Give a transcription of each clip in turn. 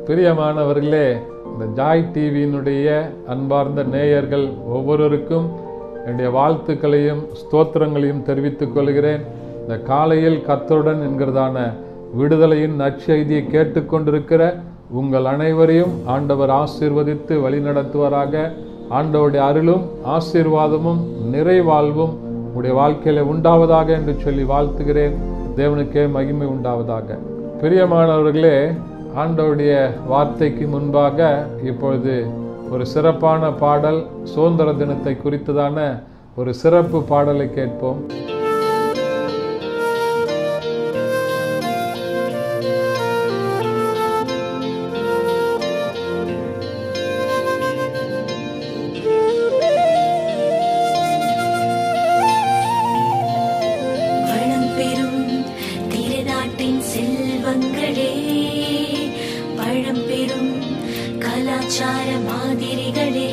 பிரியமானவர்களே இந்த ஜாய் டிவியினுடைய அன்பார்ந்த நேயர்கள் ஒவ்வொருவருக்கும் என்னுடைய வாழ்த்துக்களையும் ஸ்தோத்திரங்களையும் தெரிவித்துக் கொள்கிறேன் இந்த காலையில் கத்தருடன் என்கிறதான விடுதலையின் நற்செய்தியை கேட்டுக்கொண்டிருக்கிற உங்கள் அனைவரையும் ஆண்டவர் ஆசீர்வதித்து வழிநடத்துவாராக ஆண்டவருடைய அருளும் ஆசீர்வாதமும் நிறைவாழ்வும் உடைய வாழ்க்கையில உண்டாவதாக என்று சொல்லி வாழ்த்துகிறேன் தேவனுக்கே மகிமை உண்டாவதாக பிரியமானவர்களே ஆண்டவருடைய வார்த்தைக்கு முன்பாக இப்பொழுது ஒரு சிறப்பான பாடல் சுதந்திர தினத்தை குறித்ததான ஒரு சிறப்பு பாடலை கேட்போம் வளம் பெறும் திருநாட்டின் செல்வங்களே பழம் பெறும் கலாச்சார மாதிரிகளே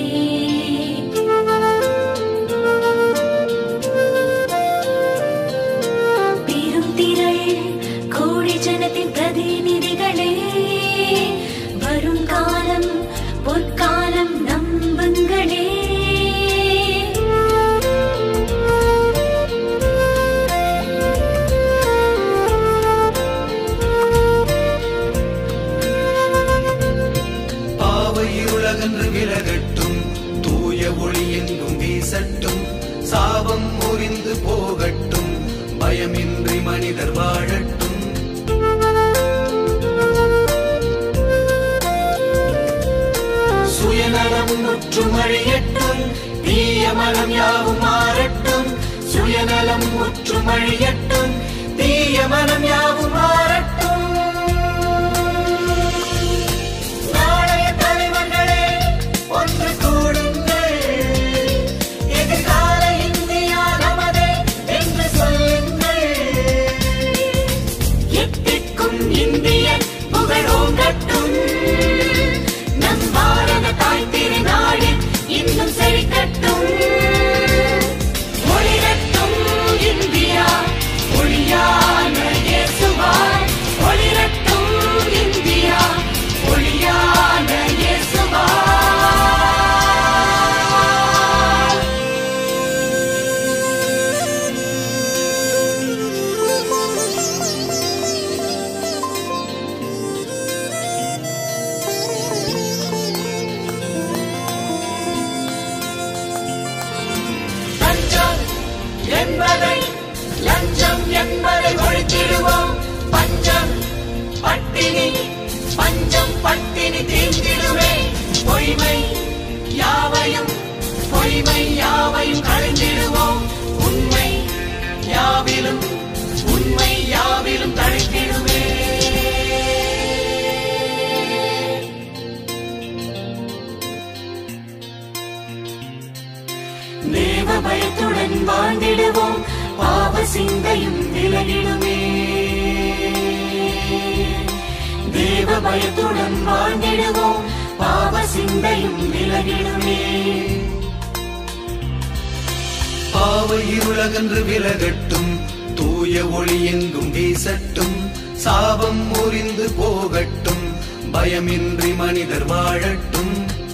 பெரும் திரள் கோடி ஜனத்தின் பிரதிநிதிகளே வரும் காலம் பொற்காலம் நம்புங்களே பாவை இருளகன்று விலகட்டும் தூய ஒளி எங்கும் வீசட்டும் சாபம் முறிந்து போகட்டும் பயமின்றி மனிதர் வாழட்டும் சுயநலம் முற்றும் அழியட்டும் தீய மனம் யாவும் மாறட்டும் சுயநலம் முற்றும் அழியட்டும் தீய மனம் யாவும் மாறட்டும் நாளைய தலைவர்களே ஒன்று கூடுங்கள் எதிர்கால இந்தியா நமதே என்று சொல்லுங்கள் எட்டிற்கும் இந்தியன் புகழோங்கட்டும் நம் பாரத தாய் திருநாடு இன்னும் செழிக்கட்டும் ஒளிரட்டும் இந்தியா ஒளியான இயேசுவாய் ஒளிரட்டும் இந்தியா ஒளியான இயேசுவாய் லஞ்சம் என்பதை லஞ்சம் என்பதை ஒழித்திடுவோம் பஞ்சம் பட்டினி பஞ்சம் பட்டினி தீர்ந்திடுமே பொய்மை யாவையும் பொய்மை யாவையும் கழிந்திடுவோம் உண்மை யாவிலும் உண்மை யாவிலும் தழைத்திடுமே தேவ பயத்துடன் வாழ்ந்திடுவோம் பாவ சிந்தையும் விலகிடுமே தேவ பயத்துடன் வாழ்ந்திடுவோம் பாவ சிந்தையும் விலகிடுமே பாவ இருளகன்று விலகட்டும் தூய ஒளி எங்கும் வீசட்டும் சாபம் முறிந்து போகட்டும் பயமின்றி மனிதர் வாழட்டும்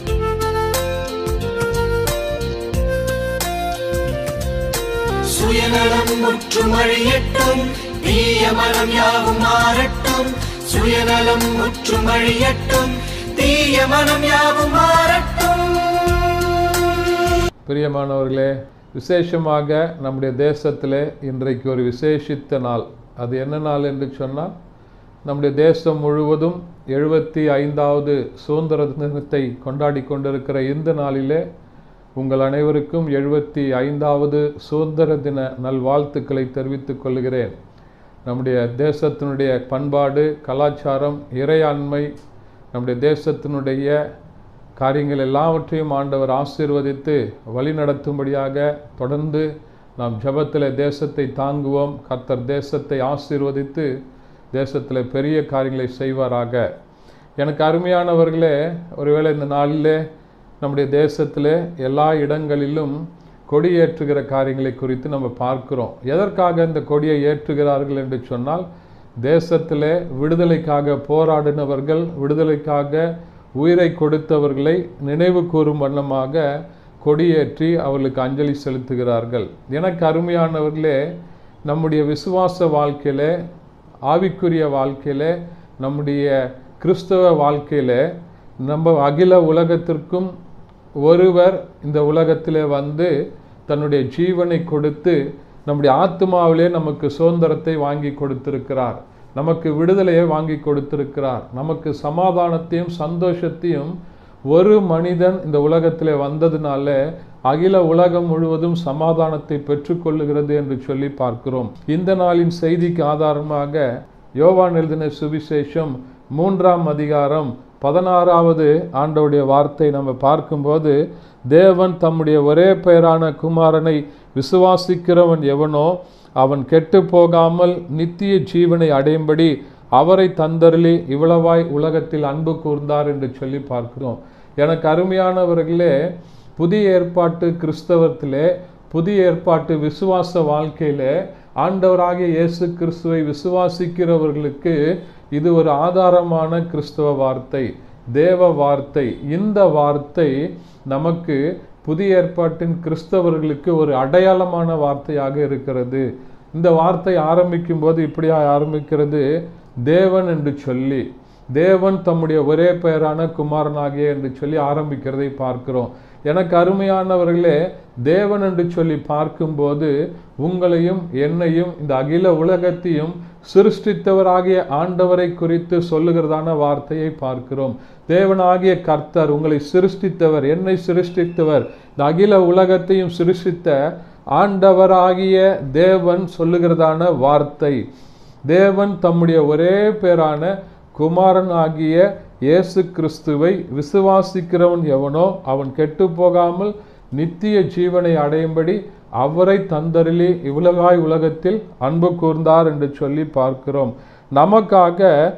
சுயநலம் முற்றும் அழியட்டும் தீய மனம் யாவும் மாறட்டும் சுயநலம் முற்றும் அழியட்டும் தீய மனம் யாவும் மாறட்டும் பிரியமானவர்களே விசேஷமாக நம்முடைய தேசத்திலே இன்றைக்கு ஒரு விசேஷித்த நாள் அது என்ன நாள் என்று சொன்னால் நம்முடைய தேசம் முழுவதும் எழுபத்தி ஐந்தாவது சுதந்திர தினத்தை கொண்டாடி கொண்டிருக்கிற இந்த நாளிலே உங்கள் அனைவருக்கும் எழுபத்தி ஐந்தாவது சுதந்திர தின நல்வாழ்த்துக்களை தெரிவித்துக் கொள்கிறேன் நம்முடைய தேசத்தினுடைய பண்பாடு கலாச்சாரம் இறையாண்மை நம்முடைய தேசத்தினுடைய காரியங்கள் எல்லாவற்றையும் ஆண்டவர் ஆசீர்வதித்து வழிநடத்தும்படியாக தொடர்ந்து நாம் ஜெபத்தில் தேசத்தை தாங்குவோம் கர்த்தர் தேசத்தை ஆசீர்வதித்து தேசத்தில் பெரிய காரியங்களை செய்வாராக எனக்கு அருமையானவர்களே ஒருவேளை இந்த நாளிலே நம்முடைய தேசத்தில் எல்லா இடங்களிலும் கொடி ஏற்றுகிற காரியங்களை குறித்து நம்ம பார்க்கிறோம் எதற்காக இந்த கொடியை ஏற்றுகிறார்கள் என்று சொன்னால் தேசத்திலே விடுதலைக்காக போராடினவர்கள் விடுதலைக்காக உயிரை கொடுத்தவர்களை நினைவு கூறும் வண்ணமாக கொடியேற்றி அவர்களுக்கு அஞ்சலி செலுத்துகிறார்கள் எனக்கு அருமையானவர்களே நம்முடைய விசுவாச வாழ்க்கையில ஆவிக்குரிய வாழ்க்கையில நம்முடைய கிறிஸ்தவ வாழ்க்கையில நம்ம அகில உலகத்திற்கும் ஒருவர் இந்த உலகத்திலே வந்து தன்னுடைய ஜீவனை கொடுத்து நம்முடைய ஆத்மாவிலே நமக்கு சுதந்திரத்தை வாங்கி கொடுத்திருக்கிறார் நமக்கு விடுதலையை வாங்கி கொடுத்திருக்கிறார் நமக்கு சமாதானத்தையும் சந்தோஷத்தையும் ஒரு மனிதன் இந்த உலகத்திலே வந்ததுனால அகில உலகம் முழுவதும் சமாதானத்தை பெற்றுக்கொள்ளுகிறது என்று சொல்லி பார்க்கிறோம் இந்த நாளின் செய்திக்கு ஆதாரமாக யோவான் எழுதின சுவிசேஷம் மூன்றாம் அதிகாரம் பதினாறாவது ஆண்டவுடைய வார்த்தை நம்ம பார்க்கும்போது தேவன் தம்முடைய ஒரே பெயரான குமாரனை விசுவாசிக்கிறவன் எவனோ அவன் கெட்டு போகாமல் நித்திய ஜீவனை அடையும்படி அவரை தந்தருளி இவ்வளவாய் உலகத்தில் அன்பு கூர்ந்தார் என்று சொல்லி பார்க்கிறோம் எனக்கு அருமையானவர்களே புதிய ஏற்பாட்டு கிறிஸ்தவத்திலே புதிய ஏற்பாட்டு விசுவாச வாழ்க்கையிலே ஆண்டவராகிய இயேசு கிறிஸ்துவை விசுவாசிக்கிறவர்களுக்கு இது ஒரு ஆதாரமான கிறிஸ்தவ வார்த்தை தேவ வார்த்தை இந்த வார்த்தை நமக்கு புதிய ஏற்பாட்டின் கிறிஸ்தவர்களுக்கு ஒரு அடையாளமான வார்த்தையாக இருக்கிறது இந்த வார்த்தை ஆரம்பிக்கும் போது இப்படியா ஆரம்பிக்கிறது தேவன் என்று சொல்லி தேவன் தம்முடைய ஒரே பெயரான குமாரனாகிய என்று சொல்லி ஆரம்பிக்கிறதை பார்க்கிறோம் எனக்கு அருமையானவர்களே தேவன் என்று சொல்லி பார்க்கும்போது உங்களையும் என்னையும் இந்த அகில உலகத்தையும் சிருஷ்டித்தவராகிய ஆண்டவரை குறித்து சொல்லுகிறதான வார்த்தையை பார்க்கிறோம் தேவனாகிய கர்த்தர் உங்களை சிருஷ்டித்தவர் என்னை சிருஷ்டித்தவர் இந்த அகில உலகத்தையும் சிருஷ்டித்த ஆண்டவராகிய தேவன் சொல்லுகிறதான வார்த்தை தேவன் தம்முடைய ஒரே பேரான குமாரன் ஆகிய இயேசு கிறிஸ்துவை விசுவாசிக்கிறவன் எவனோ அவன் கெட்டு போகாமல் நித்திய ஜீவனை அடையும்படி அவரை தந்தருளி இவ்வுலகாய் உலகத்தில் அன்பு கூர்ந்தார் என்று சொல்லி பார்க்கிறோம் நமக்காக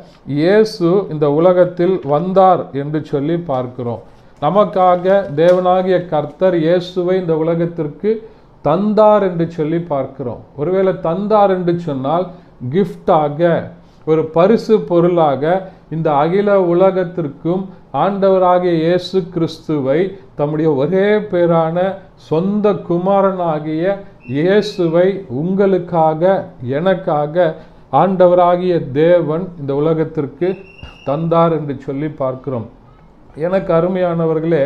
இயேசு இந்த உலகத்தில் வந்தார் என்று சொல்லி பார்க்கிறோம் நமக்காக தேவனாகிய கர்த்தர் இயேசுவை இந்த உலகத்திற்கு தந்தார் என்று சொல்லி பார்க்கிறோம் ஒருவேளை தந்தார் என்று சொன்னால் கிஃப்டாக ஒரு பரிசு பொருளாக இந்த அகில உலகத்திற்கும் ஆண்டவராகிய இயேசு கிறிஸ்துவை தம்முடைய ஒரே பேரான சொந்த குமாரனாகிய இயேசுவை உங்களுக்காக எனக்காக ஆண்டவராகிய தேவன் இந்த உலகத்திற்கு தந்தார் என்று சொல்லி பார்க்கிறோம் எனக்கு அருமையானவர்களே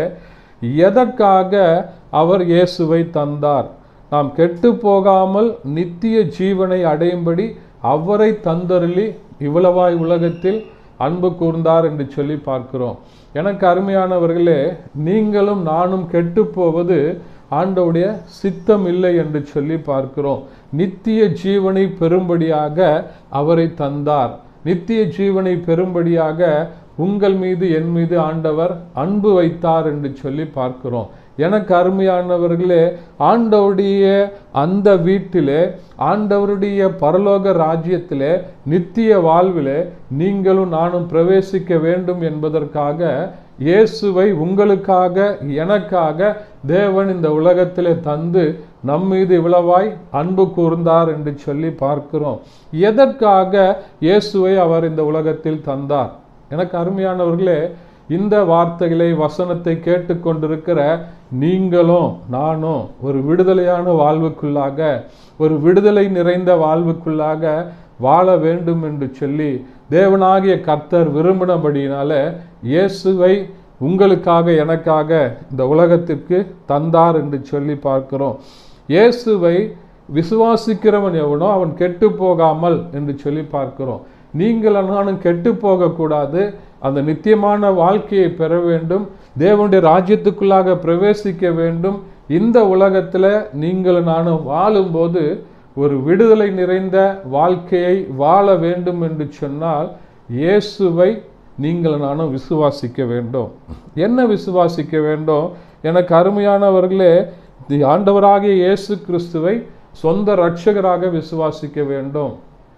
எதற்காக அவர் இயேசுவை தந்தார் நாம் கெட்டு போகாமல் நித்திய ஜீவனை அடையும்படி அவரை தந்தருளி இவ்வளவாய் உலகத்தில் அன்பு கூர்ந்தார் என்று சொல்லி பார்க்கிறோம் எனக்கு அருமையானவர்களே நீங்களும் நானும் கெட்டு போவது ஆண்டவுடைய சித்தம் இல்லை என்று சொல்லி பார்க்கிறோம் நித்திய ஜீவனை பெறும்படியாக அவரை தந்தார் நித்திய ஜீவனை பெறும்படியாக உங்கள் மீது என் மீது ஆண்டவர் அன்பு வைத்தார் என்று சொல்லி பார்க்கிறோம் எனக்கு அருமையானவர்களே ஆண்டவருடைய அந்த வீட்டிலே ஆண்டவருடைய பரலோக ராஜ்யத்திலே நித்திய வாழ்விலே நீங்களும் நானும் பிரவேசிக்க வேண்டும் என்பதற்காக இயேசுவை உங்களுக்காக எனக்காக தேவன் இந்த உலகத்திலே தந்து நம் மீது இவ்வளவாய் அன்பு கூர்ந்தார் என்று சொல்லி பார்க்கிறோம் எதற்காக இயேசுவை அவர் இந்த உலகத்தில் தந்தார் எனக்கு அருமையானவர்களே இந்த வார்த்தைகளை வசனத்தை கேட்டுக்கொண்டிருக்கிற நீங்களும் நானும் ஒரு விடுதலையான வாழ்வுக்குள்ளாக ஒரு விடுதலை நிறைந்த வாழ்வுக்குள்ளாக வாழ வேண்டும் என்று சொல்லி தேவனாகிய கர்த்தர் விரும்பினபடியினால இயேசுவை உங்களுக்காக எனக்காக இந்த உலகத்திற்கு தந்தார் என்று சொல்லி பார்க்கிறோம் இயேசுவை விசுவாசிக்கிறவன் எவனோ அவன் கெட்டு போகாமல் என்று சொல்லி பார்க்கிறோம் நீங்கள் நானும் கெட்டு போகக்கூடாது அந்த நித்தியமான வாழ்க்கையை பெற வேண்டும் தேவனுடைய ராஜ்யத்துக்குள்ளாக பிரவேசிக்க வேண்டும் இந்த உலகத்தில் நீங்கள் நானும் வாழும்போது ஒரு விடுதலை நிறைந்த வாழ்க்கையை வாழ வேண்டும் என்று சொன்னால் இயேசுவை நீங்கள் நானும் விசுவாசிக்க வேண்டும் என்ன விசுவாசிக்க வேண்டும் எனக்கு அருமையானவர்களே தி ஆண்டவராகிய இயேசு கிறிஸ்துவை சொந்த இரட்சகராக விசுவாசிக்க வேண்டும்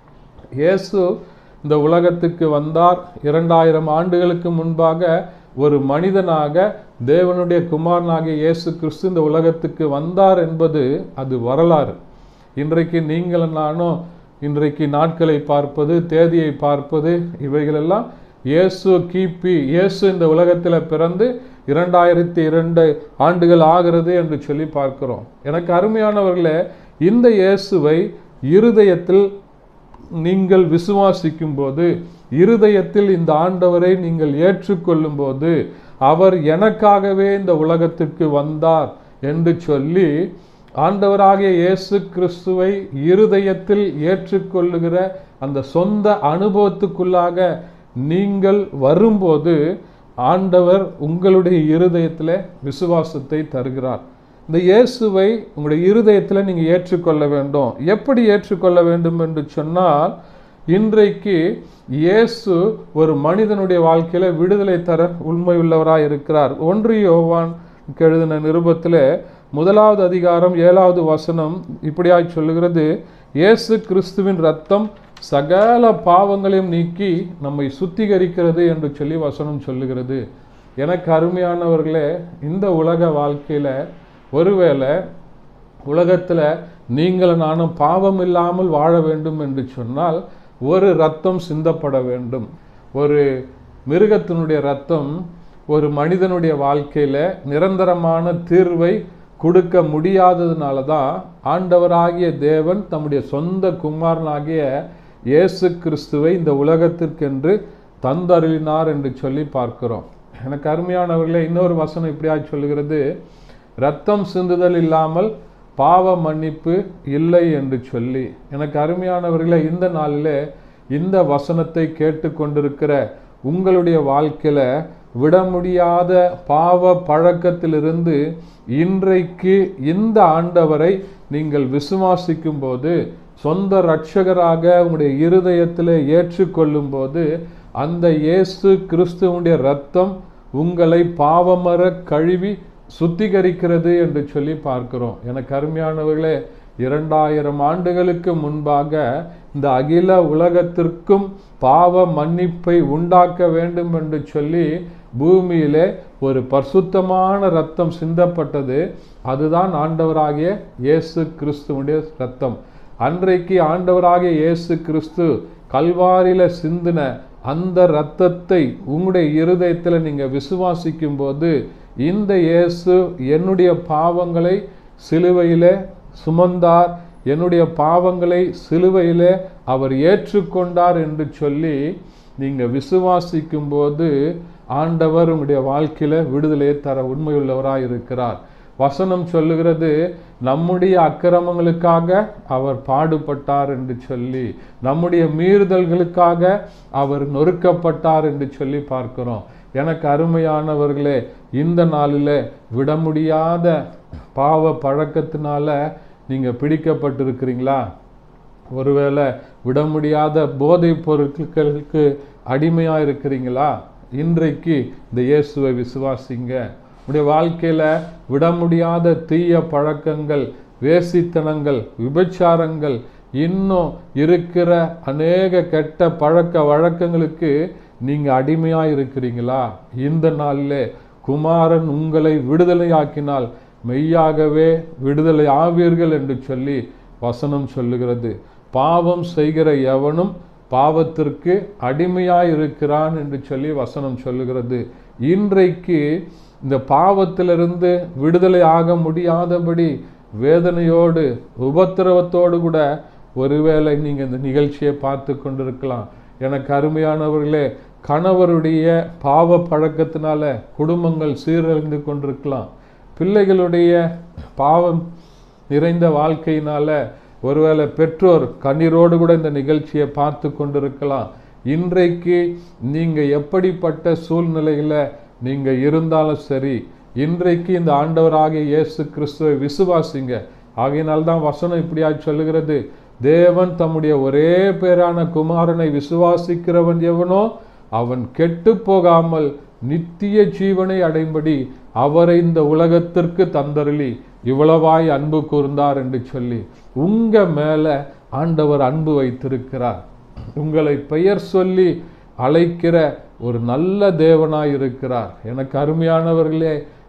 இயேசு இந்த உலகத்துக்கு வந்தார் இரண்டாயிரம் ஆண்டுகளுக்கு முன்பாக ஒரு மனிதனாக தேவனுடைய குமாரனாகிய இயேசு கிறிஸ்து இந்த உலகத்துக்கு வந்தார் என்பது அது வரலாறு இன்றைக்கு நீங்கள் நானும் இன்றைக்கு நாட்களை பார்ப்பது தேதியை பார்ப்பது இவைகளெல்லாம் இயேசு கிபி இயேசு இந்த உலகத்தில் பிறந்து இரண்டாயிரத்தி இரண்டு ஆண்டுகள் ஆகிறது என்று சொல்லி பார்க்கிறோம் எனக்கு அருமையானவர்களே இந்த இயேசுவை இருதயத்தில் நீங்கள் விசுவாசிக்கும் போது இருதயத்தில் இந்த ஆண்டவரை நீங்கள் ஏற்றுக்கொள்ளும் போது அவர் எனக்காகவே இந்த உலகத்திற்கு வந்தார் என்று சொல்லி ஆண்டவராகிய இயேசு கிறிஸ்துவை இருதயத்தில் ஏற்றுக்கொள்ளுகிற அந்த சொந்த அனுபவத்துக்குள்ளாக நீங்கள் வரும்போது ஆண்டவர் உங்களுடைய இருதயத்தில் விசுவாசத்தை தருகிறார் இந்த இயேசுவை உங்களுடைய இருதயத்தில் நீங்கள் ஏற்றுக்கொள்ள வேண்டும் எப்படி ஏற்றுக்கொள்ள வேண்டும் என்று சொன்னால் இன்றைக்கு இயேசு ஒரு மனிதனுடைய வாழ்க்கையில விடுதலை தர உண்மையுள்ளவராய் இருக்கிறார் ஒன்று யோவான் எழுதின நிருபத்தில் முதலாவது அதிகாரம் ஏழாவது வசனம் இப்படியாய் சொல்லுகிறது இயேசு கிறிஸ்துவின் ரத்தம் சகல பாவங்களையும் நீக்கி நம்மை சுத்திகரிக்கிறது என்று சொல்லி வசனம் சொல்லுகிறது எனக்கு அருமையானவர்களே இந்த உலக வாழ்க்கையில ஒருவேளை உலகத்தில் நீங்கள் நானும் பாவம் இல்லாமல் வாழ வேண்டும் என்று சொன்னால் ஒரு ரத்தம் சிந்தப்பட வேண்டும் ஒரு மிருகத்தினுடைய ரத்தம் ஒரு மனிதனுடைய வாழ்க்கையில நிரந்தரமான தீர்வை கொடுக்க முடியாததுனால தான் ஆண்டவராகிய தேவன் தம்முடைய சொந்த குமாரனாகிய இயேசு கிறிஸ்துவை இந்த உலகத்திற்கென்று தந்தருளினார் என்று சொல்லி பார்க்கிறோம் எனக்கு அருமையானவர்களே இன்னொரு வசனம் இப்படியாய் சொல்லுகிறது ரத்தம் சிந்துதல் இல்லாமல் பாவ மன்னிப்பு இல்லை என்று சொல்லி எனக்கு அருமையானவர்களே இந்த நாளில் இந்த வசனத்தை கேட்டுக்கொண்டிருக்கிற உங்களுடைய வாழ்க்கையில விட முடியாத பாவ பழக்கத்திலிருந்து இன்றைக்கு இந்த ஆண்டவரை நீங்கள் விசுவாசிக்கும் போது சொந்த இரட்சகராக உங்களுடைய இருதயத்தில் ஏற்றுக்கொள்ளும் போது அந்த இயேசு கிறிஸ்துவனுடைய ரத்தம் உங்களை பாவமர கழுவி சுத்திகரிக்கிறது என்று சொல்லி பார்க்கிறோம் எனக்கு அருமையானவர்களே இரண்டாயிரம் ஆண்டுகளுக்கு முன்பாக இந்த அகில உலகத்திற்கும் பாவ மன்னிப்பை உண்டாக்க வேண்டும் என்று சொல்லி பூமியிலே ஒரு பரிசுத்தமான ரத்தம் சிந்தப்பட்டது அதுதான் ஆண்டவராகிய இயேசு கிறிஸ்துவனுடைய ரத்தம் அன்றைக்கு ஆண்டவராகிய இயேசு கிறிஸ்து கல்வாரியில சிந்தின அந்த இரத்தத்தை உங்களுடைய இருதயத்தில் நீங்க விசுவாசிக்கும் போது இந்த இயேசு என்னுடைய பாவங்களை சிலுவையிலே சுமந்தார் என்னுடைய பாவங்களை சிலுவையிலே அவர் ஏற்றுக்கொண்டார் என்று சொல்லி நீங்க விசுவாசிக்கும் போது ஆண்டவர் உங்களுடைய வாழ்க்கையில விடுதலையை தர உண்மையுள்ளவராய் இருக்கிறார் வசனம் சொல்லுகிறது நம்முடைய அக்கிரமங்களுக்காக அவர் பாடுபட்டார் என்று சொல்லி நம்முடைய மீறுதல்களுக்காக அவர் நொறுக்கப்பட்டார் என்று சொல்லி பார்க்கிறோம் எனக்கு அருமையானவர்களே இந்த நாளில் விட முடியாத பாவ பழக்கத்தினால நீங்க பிடிக்கப்பட்டிருக்கிறீங்களா ஒருவேளை விட முடியாத போதைப் பொருட்களுக்கு அடிமையா இருக்கிறீங்களா இன்றைக்கு இந்த இயேசுவை விசுவாசிங்க உடைய வாழ்க்கையில விட முடியாத தீய பழக்கங்கள் வேசித்தனங்கள் விபச்சாரங்கள் இன்னும் இருக்கிற அநேக கெட்ட பழக்க வழக்கங்களுக்கு நீங்க அடிமையா இருக்கிறீங்களா இந்த நாளிலே குமாரன் உங்களை விடுதலையாக்கினால் மெய்யாகவே விடுதலை ஆவீர்கள் என்று சொல்லி வசனம் சொல்லுகிறது பாவம் செய்கிற எவனும் பாவத்திற்கு அடிமையாய் இருக்கிறான் என்று சொல்லி வசனம் சொல்லுகிறது இன்றைக்கு இந்த பாவத்திலிருந்து விடுதலை ஆக முடியாதபடி வேதனையோடு உபத்திரவத்தோடு கூட ஒருவேளை நீங்க இந்த நிகழ்ச்சியை பார்த்து கொண்டிருக்கலாம் எனக்கு அருமையானவர்களே கணவருடைய பாவ பழக்கத்தினால குடும்பங்கள் சீரழிந்து கொண்டிருக்கலாம் பிள்ளைகளுடைய பாவம் நிறைந்த வாழ்க்கையினால ஒருவேளை பெற்றோர் கண்ணீரோடு கூட இந்த நிகழ்ச்சியை பார்த்து கொண்டிருக்கலாம் இன்றைக்கு நீங்க எப்படிப்பட்ட சூழ்நிலையில நீங்க இருந்தாலும் சரி இன்றைக்கு இந்த ஆண்டவராகிய இயேசு கிறிஸ்துவை விசுவாசிங்க ஆகையினால்தான் வசனம் இப்படியா சொல்லுகிறது தேவன் தம்முடைய ஒரே பேரான குமாரனை விசுவாசிக்கிறவன் எவனோ அவன் கெட்டு போகாமல் நித்திய ஜீவனை அடையும்படி அவரை இந்த உலகத்திற்கு தந்தருளி இவ்வளவாய் அன்பு கூர்ந்தார் என்று சொல்லி உங்க மேல ஆண்டவர் அன்பு வைத்திருக்கிறார் உங்களை பெயர் சொல்லி அழைக்கிற ஒரு நல்ல தேவனாய் இருக்கிறார் எனக்கு அருமையானவர்களே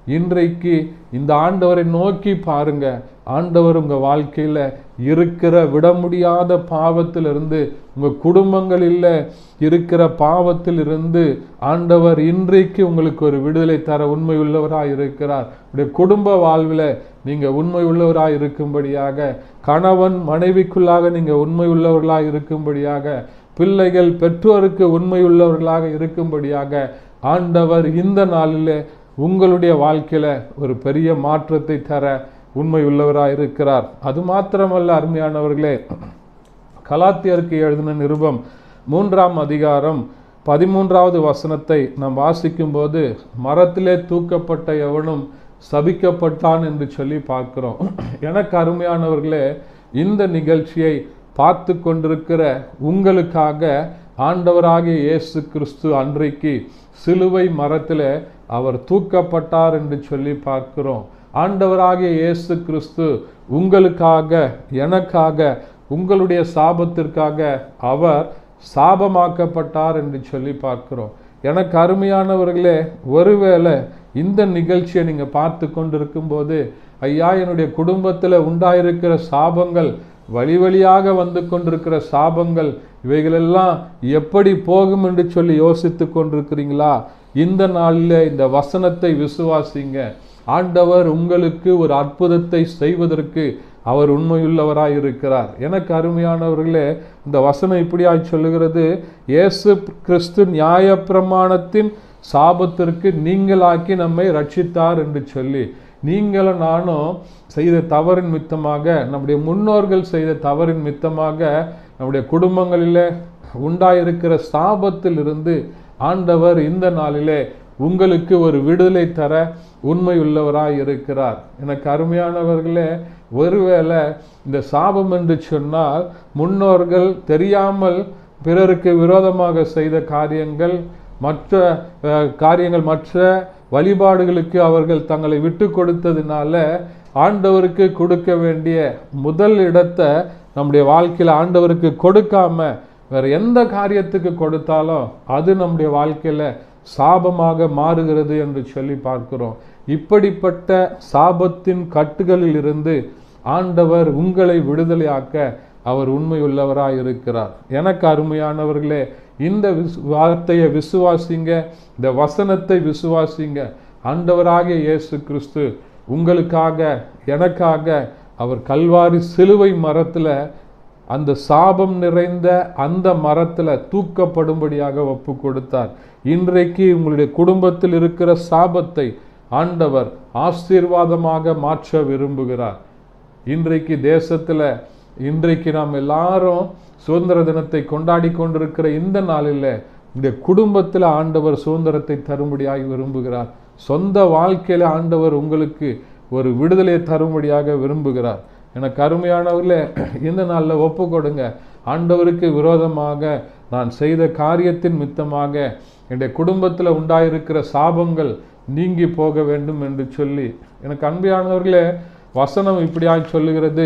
இன்றைக்கு இந்த ஆண்டவரை நோக்கி பாருங்க ஆண்டவர் உங்க வாழ்க்கையில இருக்கிற விட முடியாத பாவத்திலிருந்து உங்க குடும்பங்களில் இருக்கிற பாவத்திலிருந்து ஆண்டவர் இன்றைக்கு உங்களுக்கு ஒரு விடுதலை தர உண்மை உள்ளவராய் இருக்கிறார் உடைய குடும்ப வாழ்வில் நீங்க உண்மை உள்ளவராய் இருக்கும்படியாக கணவன் மனைவிக்குள்ளாக நீங்க உண்மை உள்ளவர்களாய் இருக்கும்படியாக பிள்ளைகள் பெற்றோருக்கு உண்மை உள்ளவர்களாக இருக்கும்படியாக ஆண்டவர் இந்த நாளிலே உங்களுடைய வாழ்க்கையில ஒரு பெரிய மாற்றத்தை தர உண்மை உள்ளவராய் இருக்கிறார் அது மாத்திரமல்ல அருமையானவர்களே கலாத்தியருக்கு எழுதின நிருபம் மூன்றாம் அதிகாரம் பதிமூன்றாவது வசனத்தை நாம் வாசிக்கும்போது மரத்திலே தூக்கப்பட்ட எவனும் சபிக்கப்பட்டான் என்று சொல்லி பார்க்கிறோம் எனக்கு அருமையானவர்களே இந்த நிகழ்ச்சியை பார்த்து கொண்டிருக்கிற உங்களுக்காக ஆண்டவராகிய இயேசு கிறிஸ்து அன்றைக்கு சிலுவை மரத்தில் அவர் தூக்கப்பட்டார் என்று சொல்லி பார்க்கிறோம் ஆண்டவராகிய இயேசு கிறிஸ்து உங்களுக்காக எனக்காக உங்களுடைய சாபத்திற்காக அவர் சாபமாக்கப்பட்டார் என்று சொல்லி பார்க்கிறோம் எனக்கு அருமையானவர்களே ஒருவேளை இந்த நிகழ்ச்சியை நீங்க பார்த்து கொண்டிருக்கும் போது ஐயா என்னுடைய குடும்பத்தில் உண்டாயிருக்கிற சாபங்கள் வழி வழியாக வந்து கொண்டிருக்கிற சாபங்கள் இவைகளெல்லாம் எப்படி போகும் என்று சொல்லி யோசித்து கொண்டிருக்கிறீங்களா இந்த நாளில் இந்த வசனத்தை விசுவாசிங்க ஆண்டவர் உங்களுக்கு ஒரு அற்புதத்தை செய்வதற்கு அவர் உண்மையுள்ளவராய் இருக்கிறார் எனக்கு அருமையானவர்களே இந்த வசனம் இப்படியாய் சொல்லுகிறது இயேசு கிறிஸ்து நியாயப்பிரமாணத்தின் சாபத்திற்கு நீங்களாக்கி நம்மை ரட்சித்தார் என்று சொல்லி நீங்களும் நானும் செய்த தவறின் மித்தமாக நம்முடைய முன்னோர்கள் செய்த தவறின் மித்தமாக நம்முடைய குடும்பங்களிலே உண்டாயிருக்கிற சாபத்தில் இருந்து ஆண்டவர் இந்த நாளிலே உங்களுக்கு ஒரு விடுதலை தர உண்மை உள்ளவராய் இருக்கிறார் எனக்கு அருமையானவர்களே ஒருவேளை இந்த சாபம் என்று சொன்னால் முன்னோர்கள் தெரியாமல் பிறருக்கு விரோதமாக செய்த காரியங்கள் மற்ற அஹ், காரியங்கள் மற்ற வழிபாடுகளுக்கு அவர்கள் தங்களை விட்டு கொடுத்ததுனால ஆண்டவருக்கு கொடுக்க வேண்டிய முதல் இடத்தை நம்முடைய வாழ்க்கையில் ஆண்டவருக்கு கொடுக்காம வேற எந்த காரியத்துக்கு கொடுத்தாலும் அது நம்முடைய வாழ்க்கையில சாபமாக மாறுகிறது என்று சொல்லி பார்க்கிறோம் இப்படிப்பட்ட சாபத்தின் கட்டுகளில் இருந்து ஆண்டவர் உங்களை விடுதலையாக்க அவர் உண்மையுள்ளவராய் இருக்கிறார் எனக்கு அருமையானவர்களே இந்த விஸ் வார்த்தையை விசுவாசிங்க இந்த வசனத்தை விசுவாசிங்க ஆண்டவராகிய இயேசு கிறிஸ்து உங்களுக்காக எனக்காக அவர் கல்வாரி சிலுவை மரத்துல அந்த சாபம் நிறைந்த அந்த மரத்துல தூக்கப்படும்படியாக ஒப்பு கொடுத்தார் இன்றைக்கு உங்களுடைய குடும்பத்தில் இருக்கிற சாபத்தை ஆண்டவர் ஆசீர்வாதமாக மாற்ற விரும்புகிறார் இன்றைக்கு தேசத்துல இன்றைக்கு நாம் எல்லாரும் சுதந்திர தினத்தை கொண்டாடி கொண்டிருக்கிற இந்த நாளில் இந்த குடும்பத்தில் ஆண்டவர் சுதந்திரத்தை தரும்படியாக விரும்புகிறார் சொந்த வாழ்க்கையில ஆண்டவர் உங்களுக்கு ஒரு விடுதலையை தரும்படியாக விரும்புகிறார் எனக்கு அருமையானவர்களே இந்த நாளில் ஒப்பு கொடுங்க ஆண்டவருக்கு விரோதமாக நான் செய்த காரியத்தின் மித்தமாக என்னுடைய குடும்பத்தில் உண்டாயிருக்கிற சாபங்கள் நீங்கி போக வேண்டும் என்று சொல்லி எனக்கு அன்பியானவர்களே வசனம் இப்படியாய் சொல்லுகிறது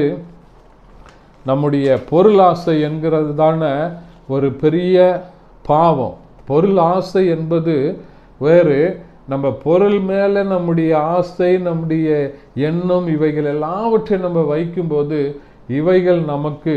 நம்முடைய பொருள் ஆசை என்கிறது தானே ஒரு பெரிய பாவம் பொருள் ஆசை என்பது வேறு நம்ம பொருள் மேலே நம்முடைய ஆசை நம்முடைய எண்ணம் இவைகள் எல்லாவற்றையும் நம்ம வைக்கும்போது இவைகள் நமக்கு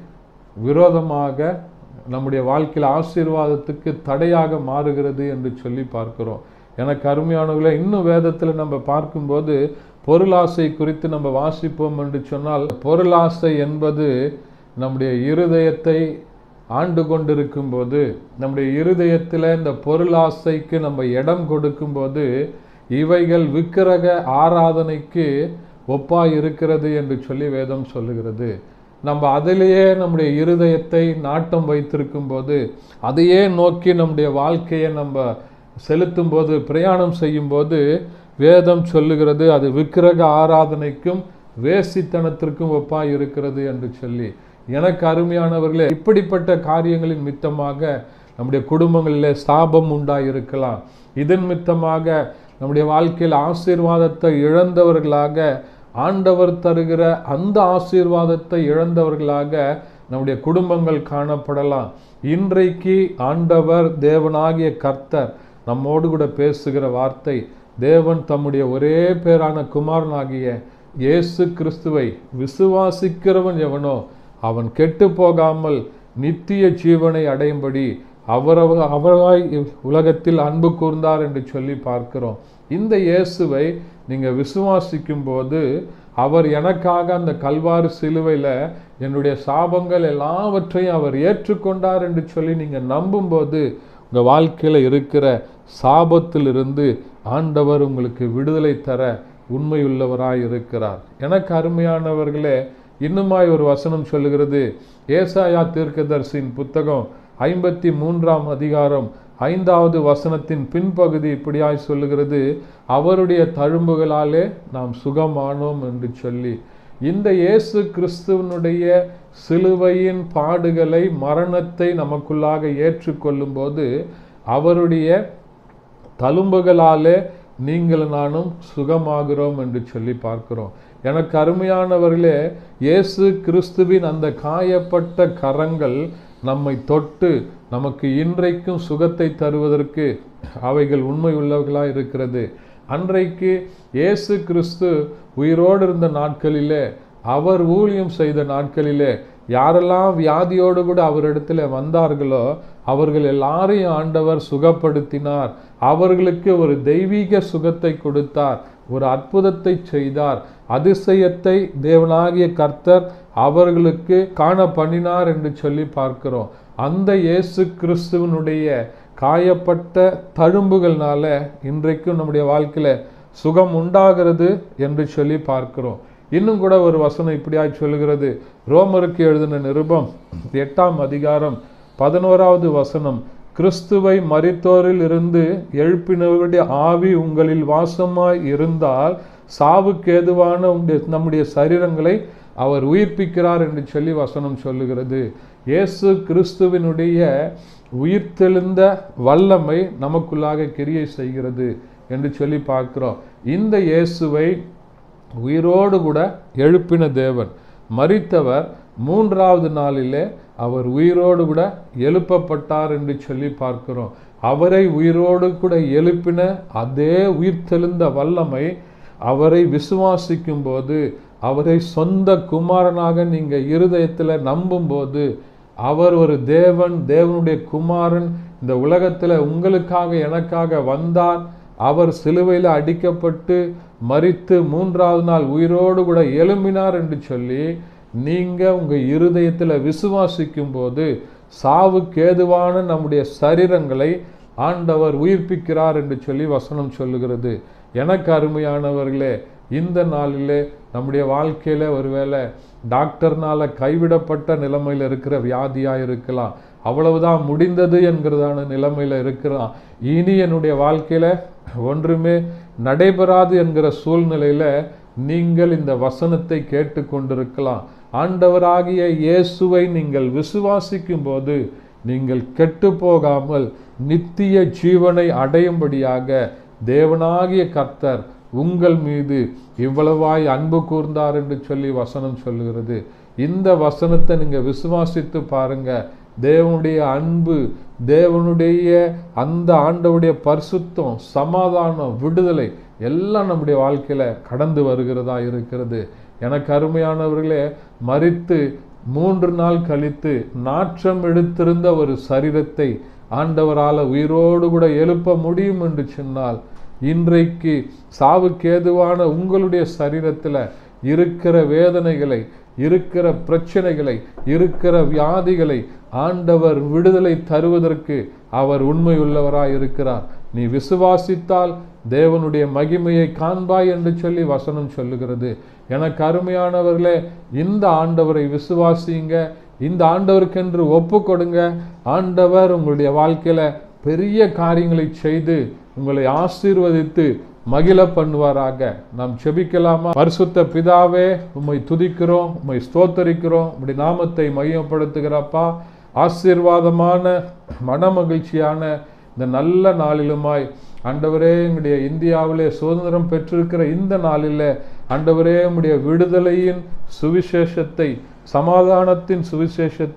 விரோதமாக நம்முடைய வாழ்க்கையில் ஆசீர்வாதத்துக்கு தடையாக மாறுகிறது என்று சொல்லி பார்க்கிறோம் எனக்கு அருமையானவர்களே இன்னும் வேதத்தில் நம்ம பார்க்கும்போது பொருளாசை குறித்து நம்ம வாசிப்போம் என்று சொன்னால் பொருளாசை என்பது நம்முடைய இருதயத்தை ஆண்டு கொண்டிருக்கும் போது நம்முடைய இருதயத்தில் இந்த பொருளாசைக்கு நம்ம இடம் கொடுக்கும்போது இவைகள் விக்கிரக ஆராதனைக்கு ஒப்பாய் இருக்கிறது என்று சொல்லி வேதம் சொல்லுகிறது நம்ம அதிலேயே நம்முடைய இருதயத்தை நாட்டம் வைத்திருக்கும் போது அதையே நோக்கி நம்முடைய வாழ்க்கையை நம்ம செலுத்தும் போது பிரயாணம் செய்யும் போது வேதம் சொல்லுகிறது அது விக்கிரக ஆராதனைக்கும் வேசித்தனத்திற்கும் ஒப்பாய் இருக்கிறது என்று சொல்லி எனக்கு அருமையானவர்களே இப்படிப்பட்ட காரியங்களின் மித்தமாக நம்முடைய குடும்பங்களிலே சாபம் உண்டாயிருக்கலாம் இதன் மித்தமாக நம்முடைய வாழ்க்கையில் ஆசீர்வாதத்தை இழந்தவர்களாக ஆண்டவர் தருகிற அந்த ஆசீர்வாதத்தை இழந்தவர்களாக நம்முடைய குடும்பங்கள் காணப்படலாம் இன்றைக்கு ஆண்டவர் தேவனாகிய கர்த்தர் நம்மோடு கூட பேசுகிற வார்த்தை தேவன் தம்முடைய ஒரே பேரான குமாரனாகிய இயேசு கிறிஸ்துவை விசுவாசிக்கிறவன் எவனோ அவன் கெட்டு போகாமல் நித்திய ஜீவனை அடையும்படி அவரவ அவராய் உலகத்தில் அன்பு கூர்ந்தார் என்று சொல்லி பார்க்கிறோம் இந்த இயேசுவை நீங்க விசுவாசிக்கும் போது அவர் எனக்காக அந்த கல்வாறு சிலுவையில் என்னுடைய சாபங்கள் எல்லாவற்றையும் அவர் ஏற்றுக்கொண்டார் என்று சொல்லி நீங்க நம்பும்போது உங்க வாழ்க்கையில இருக்கிற சாபத்திலிருந்து ஆண்டவர் உங்களுக்கு விடுதலை தர உண்மையுள்ளவராய் இருக்கிறார் எனக்கு அருமையானவர்களே இன்னுமாய் ஒரு வசனம் சொல்லுகிறது ஏசாயா தீர்க்கதரிசியின் புத்தகம் ஐம்பத்தி மூன்றாம் அதிகாரம் ஐந்தாவது வசனத்தின் பின்பகுதி இப்படியாய் சொல்லுகிறது அவருடைய தழும்புகளாலே நாம் சுகமானோம் என்று சொல்லி இந்த இயேசு கிறிஸ்துவனுடைய சிலுவையின் பாடுகளை மரணத்தை நமக்குள்ளாக ஏற்றுக்கொள்ளும் போது அவருடைய தழும்புகளாலே நீங்கள் நானும் சுகமாகிறோம் என்று சொல்லி பார்க்கிறோம் எனக்கு அருமையானவர்களே இயேசு கிறிஸ்துவின் அந்த காயப்பட்ட கரங்கள் நம்மை தொட்டு நமக்கு இன்றைக்கும் சுகத்தை தருவதற்கு அவைகள் உண்மை உள்ளவர்களாக இருக்கிறது அன்றைக்கு இயேசு கிறிஸ்து உயிரோடு இருந்த நாட்களிலே அவர் ஊழியம் செய்த நாட்களிலே யாரெல்லாம் வியாதியோடு கூட அவரிடத்துல வந்தார்களோ அவர்கள் எல்லாரையும் ஆண்டவர் சுகப்படுத்தினார் அவர்களுக்கு ஒரு தெய்வீக சுகத்தை கொடுத்தார் ஒரு அற்புதத்தை செய்தார் அதிசயத்தை தேவனாகிய கர்த்தர் அவர்களுக்கு காண பண்ணினார் என்று சொல்லி பார்க்கிறோம் அந்த இயேசு கிறிஸ்துவனுடைய காயப்பட்ட தழும்புகள்னால இன்றைக்கும் நம்முடைய வாழ்க்கையில சுகம் உண்டாகிறது என்று சொல்லி பார்க்கிறோம் இன்னும் கூட ஒரு வசனம் இப்படியாய் சொல்லுகிறது ரோமருக்கு எழுதின நிருபம் எட்டாம் அதிகாரம் பதினோராவது வசனம் கிறிஸ்துவை மரித்தோரில் இருந்து எழுப்பினவருடைய ஆவி உங்களில் வாசமாய் இருந்தால் சாவுக்கு ஏதுவான உங்களுடைய நம்முடைய சரீரங்களை அவர் உயிர்ப்பிக்கிறார் என்று சொல்லி வசனம் சொல்லுகிறது இயேசு கிறிஸ்துவினுடைய உயிர்த்தெழுந்த வல்லமை நமக்குள்ளாக கிரியை செய்கிறது என்று சொல்லி பார்க்கிறோம் இந்த இயேசுவை உயிரோடு கூட எழுப்பின தேவன் மரித்தவர் மூன்றாவது நாளிலே அவர் உயிரோடு கூட எழுப்பப்பட்டார் என்று சொல்லி பார்க்கிறோம் அவரை உயிரோடு கூட எழுப்பின அதே உயிர்த்தெழுந்த வல்லமை அவரை விசுவாசிக்கும் போது அவரை சொந்த குமாரனாக நீங்க இருதயத்துல நம்பும்போது அவர் ஒரு தேவன் தேவனுடைய குமாரன் இந்த உலகத்துல உங்களுக்காக எனக்காக வந்தார் அவர் சிலுவையில் அடிக்கப்பட்டு மரித்து மூன்றாவது நாள் உயிரோடு கூட எழும்பினார் என்று சொல்லி நீங்க உங்க இருதயத்துல விசுவாசிக்கும் போது சாவுக்கு ஏதுவான நம்முடைய சரீரங்களை ஆண்டவர் உயிர்ப்பிக்கிறார் என்று சொல்லி வசனம் சொல்லுகிறது எனக்கு அருமையானவர்களே இந்த நாளிலே நம்முடைய வாழ்க்கையில ஒருவேளை டாக்டர்னால கைவிடப்பட்ட நிலைமையில இருக்கிற வியாதியா இருக்கலாம் அவ்வளவுதான் முடிந்தது என்கிறதான நிலைமையில இருக்கிறான் இனி என்னுடைய வாழ்க்கையில ஒன்றுமே நடைபெறாது என்கிற சூழ்நிலையில நீங்கள் இந்த வசனத்தை கேட்டுக்கொண்டிருக்கலாம் ஆண்டவராகிய இயேசுவை நீங்கள் விசுவாசிக்கும் போது நீங்கள் கெட்டு போகாமல் நித்திய ஜீவனை அடையும்படியாக தேவனாகிய கர்த்தர் உங்கள் மீது இவ்வளவாய் அன்பு கூர்ந்தார் என்று சொல்லி வசனம் சொல்லுகிறது இந்த வசனத்தை நீங்க விசுவாசித்து பாருங்க தேவனுடைய அன்பு தேவனுடைய அந்த ஆண்டவுடைய பரிசுத்தம் சமாதானம் விடுதலை எல்லாம் நம்முடைய வாழ்க்கையில கடந்து வருகிறதா இருக்கிறது எனக்கு அருமையானவர்களே மறித்து மூன்று நாள் கழித்து நாற்றம் எடுத்திருந்த ஒரு சரீரத்தை ஆண்டவரால உயிரோடு கூட எழுப்ப முடியும் என்று சொன்னால் இன்றைக்கு சாவுக்கு ஏதுவான உங்களுடைய சரீரத்துல இருக்கிற வேதனைகளை இருக்கிற பிரச்சனைகளை இருக்கிற வியாதிகளை ஆண்டவர் விடுதலை தருவதற்கு அவர் உண்மையுள்ளவராய் இருக்கிறார் நீ விசுவாசித்தால் தேவனுடைய மகிமையை காண்பாய் என்று சொல்லி வசனம் சொல்லுகிறது எனக்கு அருமையானவர்களே இந்த ஆண்டவரை விசுவாசிங்க இந்த ஆண்டவருக்கென்று ஒப்பு கொடுங்க ஆண்டவர் உங்களுடைய வாழ்க்கையில பெரிய காரியங்களை செய்து உங்களை ஆசீர்வதித்து மகிழ பண்ணுவாராக நாம் செபிக்கலாமா பரிசுத்த பிதாவே உம்மை துதிக்கிறோம் உம்மை ஸ்தோத்தரிக்கிறோம் உம்முடைய நாமத்தை மையப்படுத்துகிறப்பா ஆசீர்வாதமான மனமகிழ்ச்சியான இந்த நல்ல நாளிலுமாய் ஆண்டவரே எங்களுடைய இந்தியாவிலே சுதந்திரம் பெற்றிருக்கிற இந்த நாளில் ஆண்டவரே உம்முடைய விடுதலையின் சுவிசேஷத்தை சமாதானத்தின் சுவிசேஷத்தை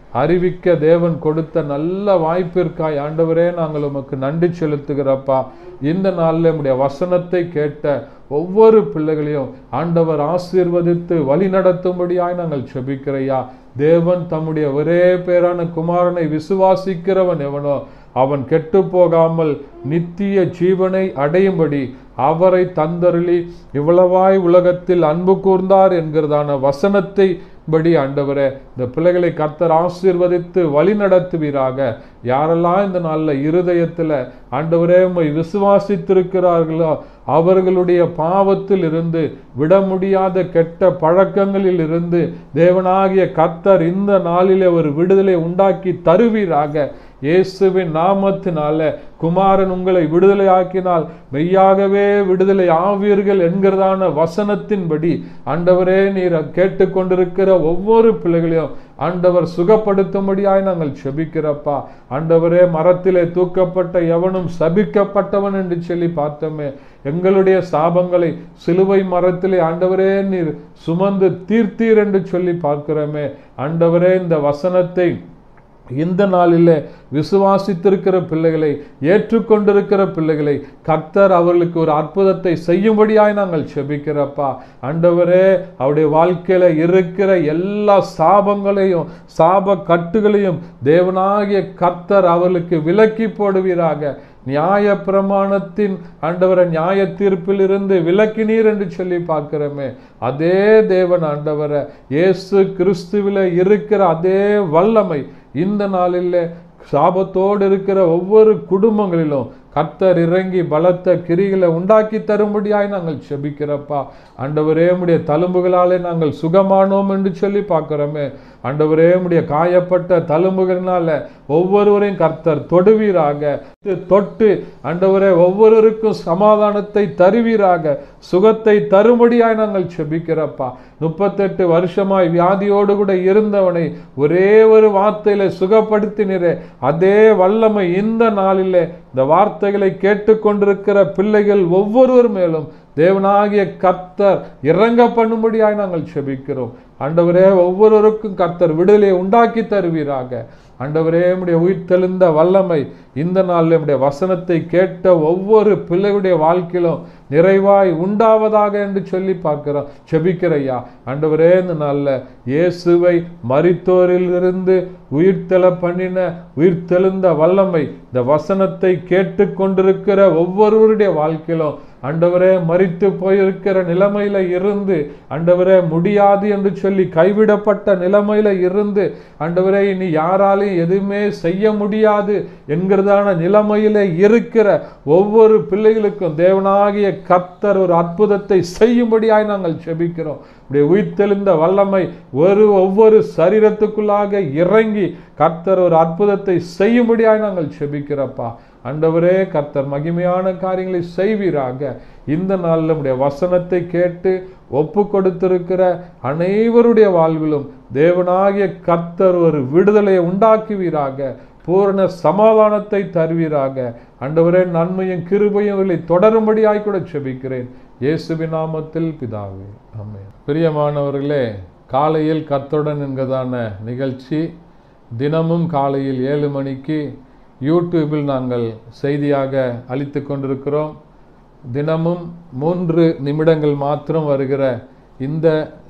அறிவிக்க தேவன் கொடுத்த நல்ல வாய்ப்பிற்காய் ஆண்டவரே நாங்கள் உமக்கு நன்றி செலுத்துகிறப்பா இந்த நாளில் உம்முடைய வசனத்தை கேட்ட ஒவ்வொரு பிள்ளைகளையும் ஆண்டவர் ஆசீர்வதித்து வழி நடத்தும்படியாய் நாங்கள் செபிக்கிறையா தேவன் தம்முடைய ஒரே பேரான குமாரனை விசுவாசிக்கிறவன் எவனோ அவன் கெட்டு போகாமல் நித்திய ஜீவனை அடையும்படி அவரை தந்தருளி இவ்வளவாய் உலகத்தில் அன்பு கூர்ந்தார் என்கிறதான வசனத்தை படி ஆண்டவரே இந்த பிள்ளைகளை கர்த்தர் ஆசீர்வதித்து வழி நடத்துவீராக யாரெல்லாம் இந்த நாளில் இருதயத்தில் ஆண்டவரே உம்மை விசுவாசித்திருக்கிறார்களோ அவர்களுடைய பாவத்தில் இருந்து விட முடியாத கெட்ட பழக்கங்களில் இருந்து தேவனாகிய கர்த்தர் இந்த நாளிலே ஒரு விடுதலை உண்டாக்கி தருவீராக இயேசுவின் நாமத்தினால குமாரன் உங்களை விடுதலை ஆக்கினால் மெய்யாகவே விடுதலை ஆவீர்கள் என்கிறதான வசனத்தின்படி ஆண்டவரே நீர் கேட்டுக்கொண்டிருக்கிற ஒவ்வொரு பிள்ளைகளையும் ஆண்டவர் சுகப்படுத்தும்படியாய் நாங்கள் செபிக்கிறப்பா ஆண்டவரே மரத்திலே தூக்கப்பட்ட எவனும் சபிக்கப்பட்டவன் என்று சொல்லி பார்த்தோமே எங்களுடைய சாபங்களை சிலுவை மரத்திலே ஆண்டவரே நீர் சுமந்து தீர்த்தீர் என்று சொல்லி பார்க்கிறோமே ஆண்டவரே இந்த வசனத்தை இந்த நாளிலே விசுவாசித்திருக்கிற பிள்ளைகளை ஏற்றுக்கொண்டிருக்கிற பிள்ளைகளை கர்த்தர் அவர்களுக்கு ஒரு அற்புதத்தை செய்யும்படியாய் நாங்கள் செபிக்கிறப்பா ஆண்டவரே அவருடைய வாழ்க்கையில இருக்கிற எல்லா சாபங்களையும் சாப கட்டுகளையும் தேவனாகிய கர்த்தர் அவர்களுக்கு விலக்கி போடுவீராக நியாய பிரமாணத்தின் ஆண்டவரை நியாய தீர்ப்பில் இருந்து விலக்கினீர் என்று சொல்லி பார்க்கிறோமே அதே தேவன் ஆண்டவரை இயேசு கிறிஸ்துவில இருக்கிற அதே வல்லமை இந்த நாளில் சாபத்தோடு இருக்கிற ஒவ்வொரு குடும்பங்களிலும் கர்த்தர் இறங்கி பலத்த கிரிகளை உண்டாக்கி தரும்படியாய் நாங்கள் செபிக்கிறப்பா ஆண்டவரே உடைய தழும்புகளாலே நாங்கள் சுகமானோம் என்று சொல்லி பார்க்கிறோமே ஆண்டவரே உடைய காயப்பட்ட தழும்புகளினால ஒவ்வொருவரையும் கர்த்தர் தொடுவீராக தொட்டு ஆண்டவரே ஒவ்வொருவருக்கும் சமாதானத்தை தருவீராக சுகத்தை தரும்படியாய் நாங்கள் செபிக்கிறப்பா முப்பத்தெட்டு வருஷமாய் வியாதியோடு கூட இருந்தவனை ஒரே ஒரு வார்த்தையில சுகப்படுத்தினரே அதே வல்லமை இந்த நாளிலே இந்த வார்த்தைகளை கேட்டுக்கொண்டிருக்கிற பிள்ளைகள் ஒவ்வொருவர் மேலும் தேவனாகிய கர்த்தர் இறங்க பண்ணும்படியாய் நாங்கள் செபிக்கிறோம் ஆண்டவரே ஒவ்வொருவருக்கும் கர்த்தர் விடுதலையை உண்டாக்கி தருவீராக ஆண்டவரே உடைய உயிர்த்தெழுந்த வல்லமை இந்த நாளில் நம்முடைய வசனத்தை கேட்ட ஒவ்வொரு பிள்ளைகளுடைய வாழ்க்கையிலும் நிறைவாய் உண்டாவதாக என்று சொல்லி பார்க்கிறோம் செபிக்கிறையா ஆண்டவரே இந்த நாளில் இயேசுவை மரித்தோரில் இருந்து உயிர்த்தெழ பண்ணின உயிர்த்தெழுந்த வல்லமை இந்த வசனத்தை கேட்டுக்கொண்டிருக்கிற ஒவ்வொருவருடைய வாழ்க்கையிலும் ஆண்டவரே மறித்து போயிருக்கிற நிலைமையில இருந்து ஆண்டவரே முடியாது என்று சொல்லி கைவிடப்பட்ட நிலைமையில இருந்து ஆண்டவரே இனி யாராலையும் எதுவுமே செய்ய முடியாது என்கிறதான நிலைமையில இருக்கிற ஒவ்வொரு பிள்ளைகளுக்கும் தேவனாகிய கர்த்தர் ஒரு அற்புதத்தை செய்யும்படியாய் நாங்கள் செபிக்கிறோம் இப்படி உயிர்த்தெழுந்த வல்லமை ஒரு ஒவ்வொரு சரீரத்துக்குள்ளாக இறங்கி கர்த்தர் ஒரு அற்புதத்தை செய்யும்படியாய் நாங்கள் செபிக்கிறப்பா ஆண்டவரே கர்த்தர் மகிமையான காரியங்களை செய்வீராக இந்த நாளில் நம்முடைய வசனத்தை கேட்டு ஒப்பு கொடுத்திருக்கிற அனைவருடைய வாழ்விலும் தேவனாகிய கர்த்தர் ஒரு விடுதலையை உண்டாக்குவீராக பூரண சமாதானத்தை தருவீராக ஆண்டவரே நன்மையும் கிருபையும் இவர்களை தொடரும்படியாய் கூட செபிக்கிறேன் இயேசுவின் நாமத்தில் பிதாவே ஆமென் பிரியமானவர்களே காலையில் கர்த்தருடன் என்கிறதான நிகழ்ச்சி தினமும் காலையில் ஏழு மணிக்கு யூடியூபில் நாங்கள் செய்தியாக அளித்து கொண்டிருக்கிறோம் தினமும் மூன்று நிமிடங்கள் மாத்திரம் வருகிற இந்த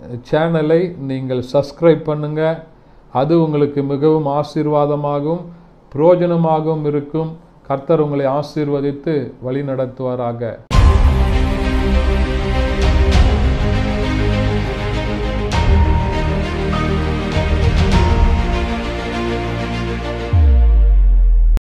சேனலை நீங்கள் சப்ஸ்கிரைப் பண்ணுங்க அது உங்களுக்கு மிகவும் ஆசீர்வாதமாகவும் பிரயோஜனமாகவும் இருக்கும் கர்த்தர் உங்களை ஆசீர்வதித்து வழி நடத்துவாராக